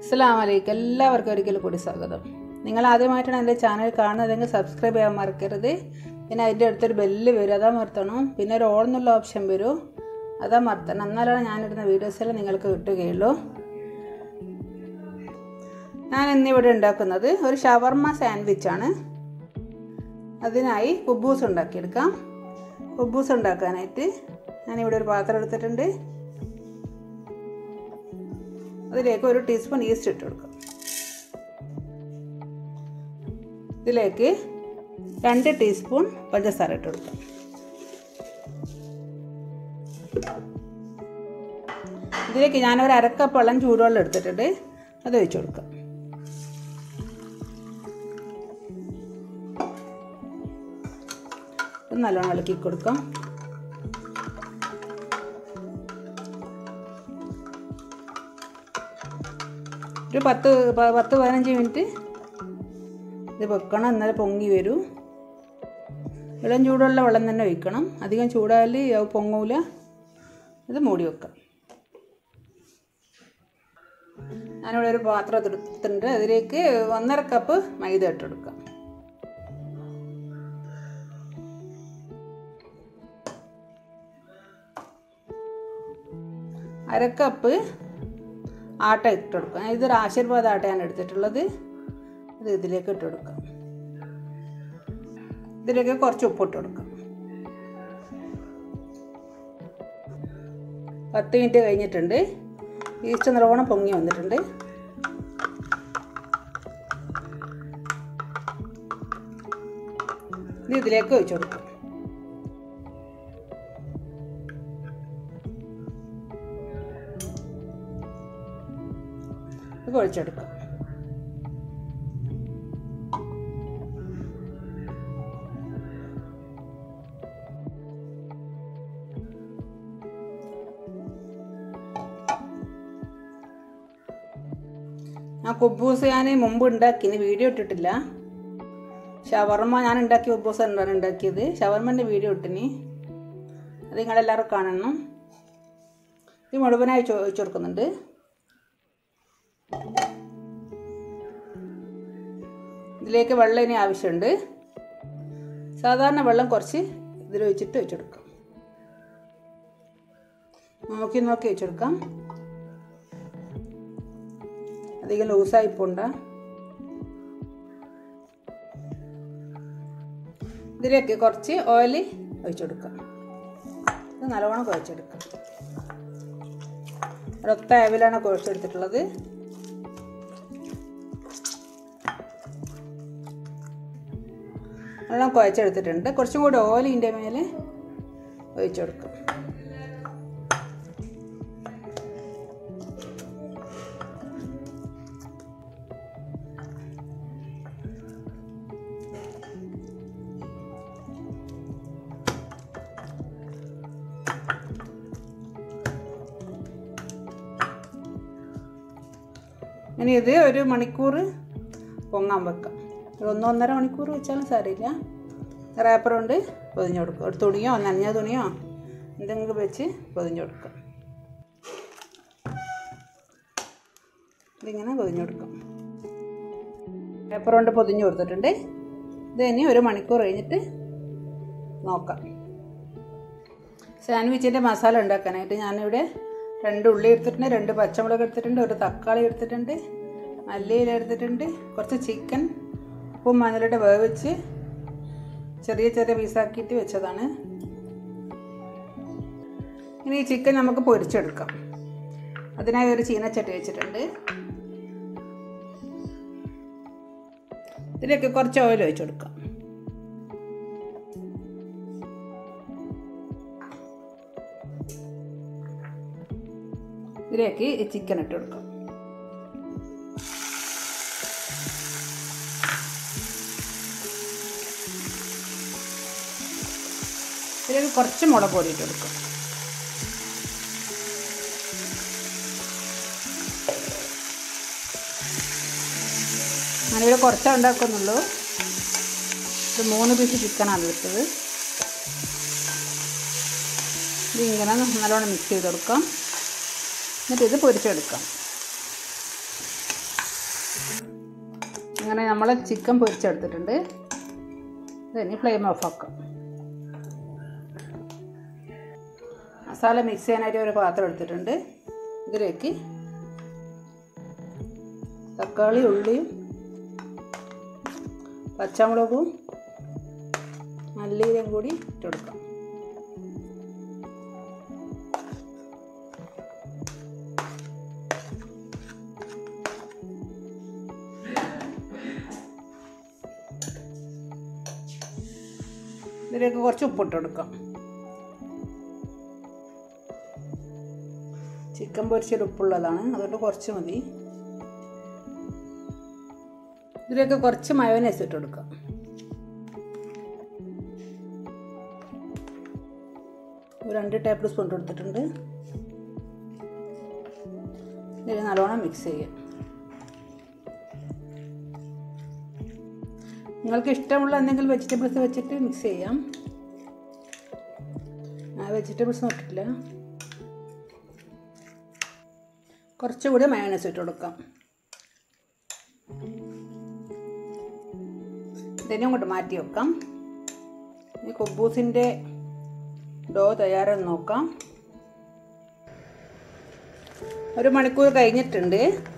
അസ്സാം വലൈക്കും എല്ലാവർക്കും ഒരിക്കലും കൂടി സ്വാഗതം നിങ്ങൾ ആദ്യമായിട്ടാണ് എൻ്റെ ചാനൽ കാണുന്നതെങ്കിൽ സബ്സ്ക്രൈബ് ചെയ്യാൻ മറക്കരുത് പിന്നെ അതിൻ്റെ അടുത്തൊരു ബെല്ല് വരും അതാ മറത്തണം പിന്നെ ഒരു ഓൾ എന്നുള്ള ഓപ്ഷൻ വരും അതാ മറത്തണം എന്നാലാണ് ഞാനിടുന്ന വീഡിയോസെല്ലാം നിങ്ങൾക്ക് കിട്ടുകയുള്ളൂ ഞാൻ ഇന്നിവിടെ ഉണ്ടാക്കുന്നത് ഒരു ഷവർമ സാൻഡ്വിച്ചാണ് അതിനായി കുബൂസ് ഉണ്ടാക്കിയെടുക്കാം കുബൂസ് ഉണ്ടാക്കാനായിട്ട് ഞാനിവിടെ ഒരു പാത്രം എടുത്തിട്ടുണ്ട് അതിലേക്ക് ഒരു ടീസ്പൂൺ ഈസ്റ്റ് ഇട്ട് കൊടുക്കാം ഇതിലേക്ക് രണ്ട് ടീസ്പൂൺ പഞ്ചസാര ഇട്ട് കൊടുക്കാം ഇതിലേക്ക് ഞാനൊരു അരക്കപ്പ് വെള്ളം ചൂടുവെള്ളം എടുത്തിട്ടുണ്ട് അത് ഒഴിച്ചു കൊടുക്കാം ഇത് നല്ലോണം ഇളക്കി കൊടുക്കാം ഒരു പത്ത് പ- പത്ത് പതിനഞ്ച് മിനിറ്റ് ഇത് വെക്കണം എന്നാലേ പൊങ്ങി വരൂ ഇളം ചൂടുള്ള വെള്ളം തന്നെ ഒഴിക്കണം അധികം ചൂടായാൽ അത് പൊങ്ങൂല ഇത് മൂടി വെക്കാം ഞാനിവിടെ ഒരു പാത്രം എടുത്തിട്ടുണ്ട് അതിലേക്ക് ഒന്നര കപ്പ് മൈദ ഇട്ടെടുക്കാം അരക്കപ്പ് ആട്ട ഇട്ട് കൊടുക്കാം ഇതൊരു ആശീർവാദ ആട്ടയാണ് എടുത്തിട്ടുള്ളത് ഇത് ഇതിലേക്ക് ഇട്ട് കൊടുക്കാം ഇതിലേക്ക് കുറച്ച് ഉപ്പിട്ട് കൊടുക്കാം പത്ത് മിനിറ്റ് കഴിഞ്ഞിട്ടുണ്ട് ഈസ്റ്റ് നല്ലോണം പൊങ്ങി വന്നിട്ടുണ്ട് ഇത് ഇതിലേക്ക് ഒഴിച്ചു കൊടുക്കാം ഇത് കുഴച്ചെടുക്കാം ആ കുബൂസ് ഞാൻ മുമ്പ് ഉണ്ടാക്കിന് വീഡിയോ ഇട്ടിട്ടില്ല ഷവർമ്മ ഞാൻ ഉണ്ടാക്കിയ കുബൂസ് എന്താണ് ഉണ്ടാക്കിയത് ഷവർമ്മൻ്റെ വീഡിയോ ഇട്ടിനി അത് നിങ്ങളെല്ലാവരും കാണണം ഇത് മുഴുവനായി ചോദിച്ചു കൊടുക്കുന്നുണ്ട് ഇതിലേക്ക് വെള്ളം ഇനി ആവശ്യമുണ്ട് സാധാരണ വെള്ളം കുറച്ച് ഇതിൽ ഒഴിച്ചിട്ട് വെച്ചെടുക്കാം നോക്കി നോക്കി വെച്ചെടുക്കാം അധികം ലൂസായി പോണ്ട ഇതിലേക്ക് കുറച്ച് ഓയിൽ ഒഴിച്ചെടുക്കാം ഇത് നല്ലവണ്ണം കുഴച്ചെടുക്കാം ഒരൊത്ത അവിലാണ് കുഴച്ചെടുത്തിട്ടുള്ളത് വെള്ളം കുഴച്ചെടുത്തിട്ടുണ്ട് കുറച്ചും കൂടി ഓയിൽ ഇതിൻ്റെ മേലെ ഒഴിച്ചു കൊടുക്കും ഇനി ഇത് ഒരു മണിക്കൂർ പൊങ്ങാൻ വെക്കാം ഒരു ഒന്നൊന്നര മണിക്കൂർ വെച്ചാലും സാരമില്ല റാപ്പർ കൊണ്ട് പൊതിഞ്ഞ് കൊടുക്കുക ഒരു തുണിയോ നനഞ്ഞ തുണിയോ എന്തെങ്കിലും വെച്ച് പൊതിഞ്ഞ് കൊടുക്കുക ഇതിങ്ങനെ പൊതിഞ്ഞ് കൊടുക്കാം പേപ്പർ കൊണ്ട് പൊതിഞ്ഞ് കൊടുത്തിട്ടുണ്ട് ഇത് ഇനി ഒരു മണിക്കൂർ കഴിഞ്ഞിട്ട് നോക്കാം സാൻഡ്വിച്ചിൻ്റെ മസാല ഉണ്ടാക്കാനായിട്ട് ഞാനിവിടെ രണ്ട് ഉള്ളി എടുത്തിട്ടുണ്ട് രണ്ട് പച്ചമുളക് എടുത്തിട്ടുണ്ട് ഒരു തക്കാളി എടുത്തിട്ടുണ്ട് മല്ലിയില എടുത്തിട്ടുണ്ട് കുറച്ച് ചിക്കൻ ഉപ്പും മഞ്ഞളിട്ട് വേവിച്ച് ചെറിയ ചെറിയ പീസാക്കിയിട്ട് വെച്ചതാണ് ഇനി ഈ ചിക്കൻ നമുക്ക് പൊരിച്ചെടുക്കാം അതിനായി ഒരു ചീനച്ചട്ടി വെച്ചിട്ടുണ്ട് ഇതിലേക്ക് കുറച്ച് ഓയിൽ ഒഴിച്ചു കൊടുക്കാം ഇതിലേക്ക് ഈ ചിക്കൻ ഇട്ട് കൊടുക്കാം ഇതിലേക്ക് കുറച്ച് മുളക് പൊടി ഇട്ട് കൊടുക്കും ഞാനിവിടെ കുറച്ചേ ഉണ്ടാക്കുന്നുള്ളൂ ഇത് മൂന്ന് പീസ് ചിക്കനാണ് എടുത്തത് ഇതിങ്ങനെ നല്ലോണം മിക്സ് ചെയ്ത് കൊടുക്കാം എന്നിട്ട് ഇത് പൊരിച്ചെടുക്കാം അങ്ങനെ നമ്മൾ ചിക്കൻ പൊരിച്ചെടുത്തിട്ടുണ്ട് ഇനി ഫ്ലെയിം ഓഫ് ആക്കാം മസാല മിക്സ് ചെയ്യാനായിട്ട് ഒരു പാത്രം എടുത്തിട്ടുണ്ട് ഇതിലേക്ക് തക്കാളി ഉള്ളിയും പച്ചമുളകും മല്ലിയിലും കൂടി ഇട്ടെടുക്കാം ഇതിലേക്ക് കുറച്ച് ഉപ്പിട്ട് കൊടുക്കാം ചിക്കൻ പൊരിച്ചൊരു ഉപ്പുള്ളതാണ് അതുകൊണ്ട് കുറച്ച് മതി ഇതിലേക്ക് കുറച്ച് മയോനൈസ് ഇട്ട് കൊടുക്കാം ഒരു രണ്ട് ടേബിൾ സ്പൂൺ കൊടുത്തിട്ടുണ്ട് ഇതിൽ നല്ലോണം മിക്സ് ചെയ്യാം നിങ്ങൾക്ക് ഇഷ്ടമുള്ള എന്തെങ്കിലും വെജിറ്റബിൾസ് വെച്ചിട്ട് മിക്സ് ചെയ്യാം ആ വെജിറ്റബിൾസ് നോക്കിയിട്ടില്ല കുറച്ചുകൂടി മയോണൈസ് ഇട്ട് കൊടുക്കാം ഇതിനെ കൊണ്ട് മാറ്റി വെക്കാം ഈ കുബൂസിൻ്റെ ഡോ തയ്യാറെന്ന് നോക്കാം ഒരു മണിക്കൂർ കഴിഞ്ഞിട്ടുണ്ട്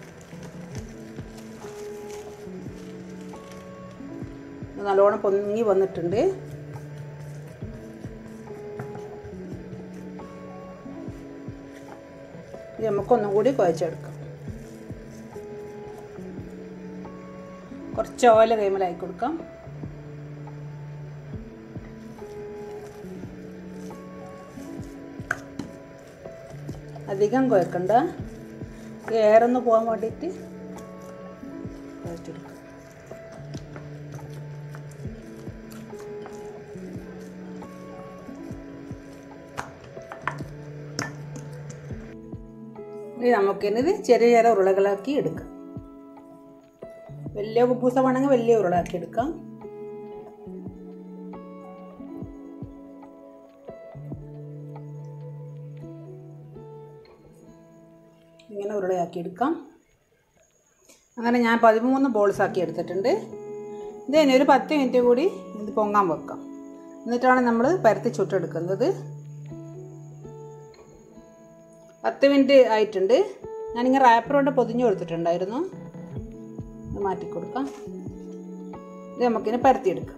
നല്ലോണം പൊങ്ങി വന്നിട്ടുണ്ട് ഇത് നമുക്കൊന്നും കൂടി കുഴച്ചെടുക്കാം കുറച്ച് ഓയിൽ കൈമലായി കൊടുക്കാം അധികം കുഴക്കണ്ട എയറൊന്ന് പോകാൻ വേണ്ടിയിട്ട് കുഴച്ചെടുക്കാം ഇനി നമുക്കിത് ചെറിയ ചെറിയ ഉരുളകളാക്കി എടുക്കാം വലിയ കുപ്പൂസ വേണമെങ്കിൽ വലിയ ഉരുളാക്കി എടുക്കാം ഇങ്ങനെ ഉരുളയാക്കി എടുക്കാം അങ്ങനെ ഞാൻ പതിമൂന്ന് ബോൾസ് ആക്കി എടുത്തിട്ടുണ്ട് ഇത് ഇനി ഒരു പത്ത് മിനിറ്റ് കൂടി ഇത് പൊങ്ങാൻ വെക്കാം എന്നിട്ടാണ് നമ്മൾ പരത്തി ചുട്ടെടുക്കുന്നത് പത്ത് മിനിറ്റ് ആയിട്ടുണ്ട് ഞാനിങ്ങനെ റാപ്പർ കൊണ്ട് പൊതിഞ്ഞു കൊടുത്തിട്ടുണ്ടായിരുന്നു ഇത് മാറ്റി കൊടുക്കാം ഇത് നമുക്കിനി പരത്തിയെടുക്കാം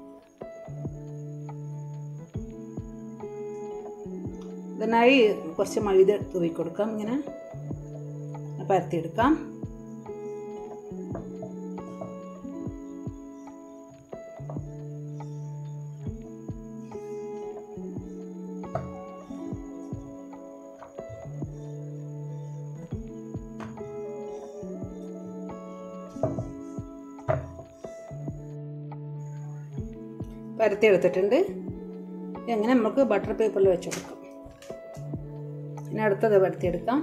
ഇതിനായി കുറച്ച് മൈദ തൂവി കൊടുക്കാം ഇങ്ങനെ പരത്തിയെടുക്കാം പരത്തി എടുത്തിട്ടുണ്ട് എങ്ങനെ നമുക്ക് ബട്ടർ പേപ്പറിൽ വെച്ച് കൊടുക്കാം ഇനി അടുത്തത് പരത്തിയെടുക്കാം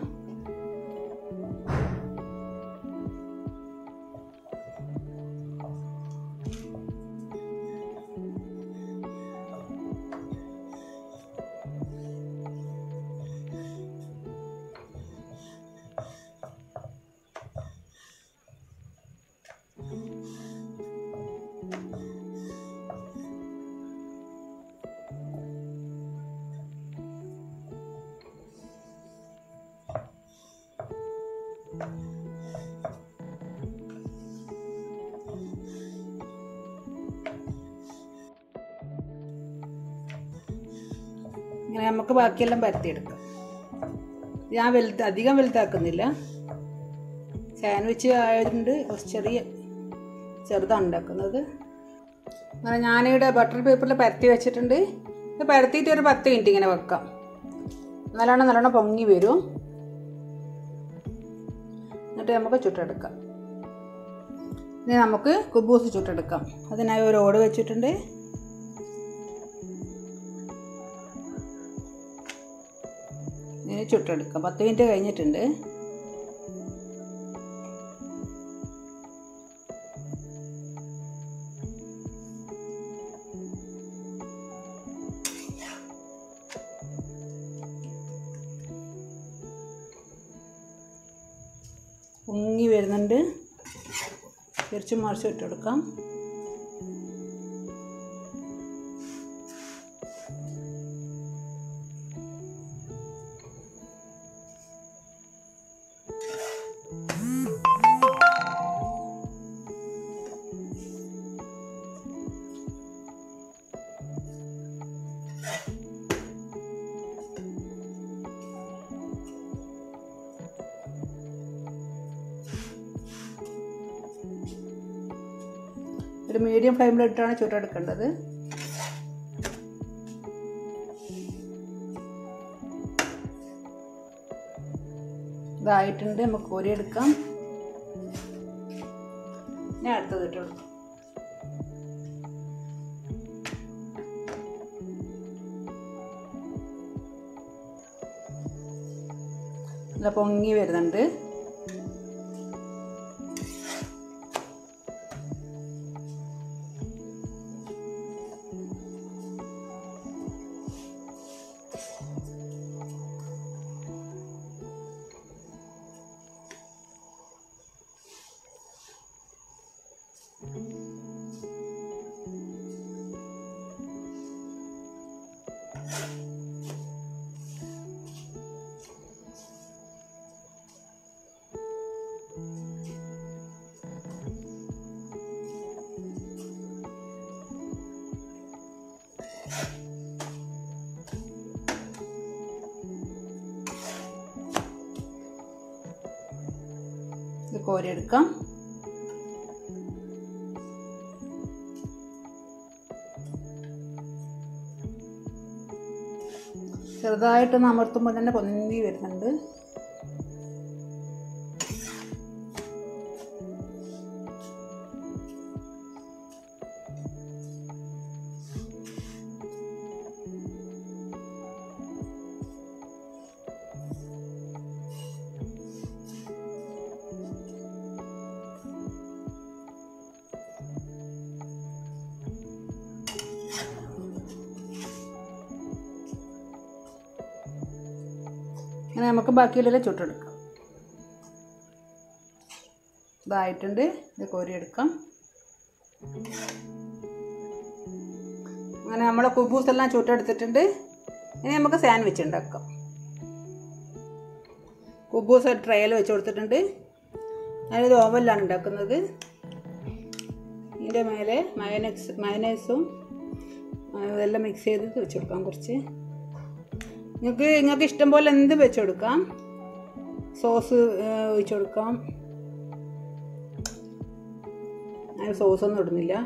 ഇങ്ങനെ നമുക്ക് ബാക്കിയെല്ലാം പരത്തിയെടുക്കാം ഞാൻ വലുത് അധികം വലുതാക്കുന്നില്ല സാൻഡ്വിച്ച് ആയതുകൊണ്ട് കുറച്ച് ചെറിയ ചെറുതാണ് ഉണ്ടാക്കുന്നത് അങ്ങനെ ഞാനിവിടെ ബട്ടർ പേപ്പറിൽ പരത്തി വെച്ചിട്ടുണ്ട് ഇത് പരത്തിയിട്ട് ഒരു പത്ത് മിനിറ്റ് ഇങ്ങനെ വെക്കാം നല്ലോണം നല്ലോണം പൊങ്ങി വരും എന്നിട്ട് നമുക്ക് ചുട്ടെടുക്കാം ഇനി നമുക്ക് കുബൂസ് ചുട്ടെടുക്കാം അതിനായി ഒരു ഓട് വെച്ചിട്ടുണ്ട് ഇനി ചുട്ടെടുക്കാം പത്ത് മിനിറ്റ് കഴിഞ്ഞിട്ടുണ്ട് പൊങ്ങി വരുന്നുണ്ട് തിരിച്ചും മറിച്ചും ഇട്ട് കൊടുക്കാം ഒരു മീഡിയം ഫ്ലെയിമിലിട്ടാണ് ചുട്ടെടുക്കേണ്ടത് ഇതായിട്ടുണ്ട് നമുക്ക് കോരിയെടുക്കാം ഞാൻ അടുത്തത് ഇട്ട് കൊടുക്കാം നല്ല പൊങ്ങി വരുന്നുണ്ട് ഇത് കോരിയെടുക്കാം ചെറുതായിട്ടൊന്ന് അമർത്തുമ്പോൾ തന്നെ പൊന്തി വരുന്നുണ്ട് അങ്ങനെ നമുക്ക് ബാക്കിയുള്ളതെല്ലാം ചുട്ടെടുക്കാം ഇതായിട്ടുണ്ട് ഇത് കോരിയെടുക്കാം അങ്ങനെ നമ്മളെ കുബൂസ് എല്ലാം ചുട്ടെടുത്തിട്ടുണ്ട് ഇനി നമുക്ക് സാൻഡ്വിച്ച് ഉണ്ടാക്കാം കുബൂസ് ഒരു ട്രയൽ വെച്ച് കൊടുത്തിട്ടുണ്ട് ഞാനിത് ഓവനിലാണ് ഉണ്ടാക്കുന്നത് ഇതിൻ്റെ മേലെ മയനക്സ് മയനൈസും ഇതെല്ലാം മിക്സ് ചെയ്ത് വെച്ച് കൊടുക്കാം കുറച്ച് നിങ്ങൾക്ക് നിങ്ങൾക്ക് ഇഷ്ടം പോലെ എന്ത് വെച്ച് കൊടുക്കാം സോസ് ഒഴിച്ച് കൊടുക്കാം ഞാൻ സോസൊന്നും ഇടുന്നില്ല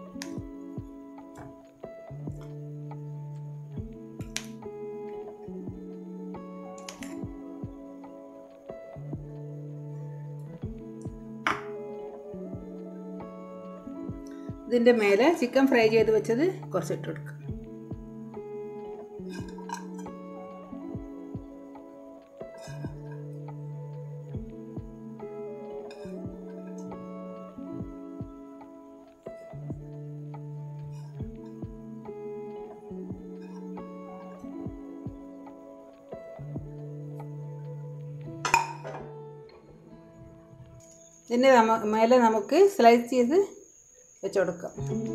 ഇതിൻ്റെ മേലെ ചിക്കൻ ഫ്രൈ ചെയ്ത് വെച്ചത് കുറച്ച് ഇട്ട് കൊടുക്കാം ഇതിൻ്റെ നമ്മ മേലെ നമുക്ക് സ്ലൈസ് ചെയ്ത് വെച്ച് കൊടുക്കാം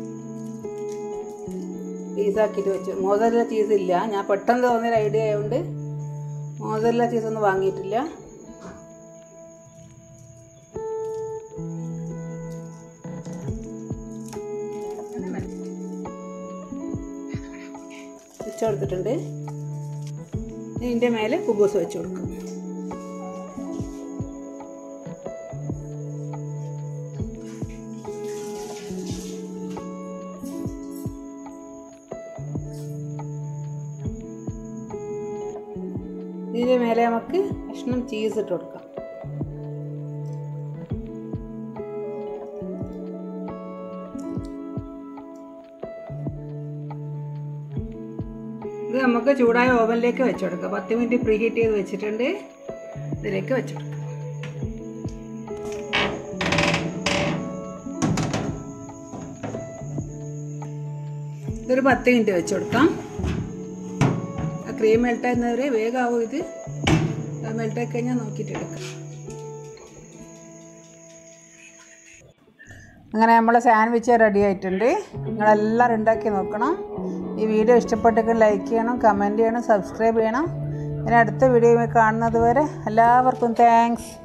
പീസാക്കിയിട്ട് വെച്ചു മോസറല്ല ചീസ് ഇല്ല ഞാൻ പെട്ടെന്ന് തോന്നിയൊരു ഐഡിയ ആയതുകൊണ്ട് മോസറല്ല ചീസ് ഒന്നും വാങ്ങിയിട്ടില്ല വെച്ച് കൊടുത്തിട്ടുണ്ട് ഇതിൻ്റെ മേലെ കുബൂസ് വെച്ച് കൊടുക്കാം ഇതിൻ്റെ മേലെ നമുക്ക് കഷ്ണം ചീസ് ഇട്ട് കൊടുക്കാം ഇത് നമുക്ക് ചൂടായ ഓവനിലേക്ക് വെച്ച് കൊടുക്കാം പത്ത് മിനിറ്റ് പ്രീ ഹീറ്റ് ചെയ്ത് വെച്ചിട്ടുണ്ട് ഇതിലേക്ക് വെച്ച് കൊടുക്കാം ഇതൊരു പത്ത് മിനിറ്റ് വെച്ച് കൊടുക്കാം ആ ക്രീം മെൽട്ടാകുന്നവരെ വേഗമാവും ഇത് മെൽട്ടായി കഴിഞ്ഞാൽ നോക്കിയിട്ട് എടുക്കാം അങ്ങനെ നമ്മളെ സാൻഡ്വിച്ച് റെഡി ആയിട്ടുണ്ട് നിങ്ങളെല്ലാവരും ഉണ്ടാക്കി നോക്കണം ഈ വീഡിയോ ഇഷ്ടപ്പെട്ടെങ്കിൽ ലൈക്ക് ചെയ്യണം കമൻറ്റ് ചെയ്യണം സബ്സ്ക്രൈബ് ചെയ്യണം ഇനി അടുത്ത വീഡിയോ കാണുന്നത് വരെ എല്ലാവർക്കും താങ്ക്സ്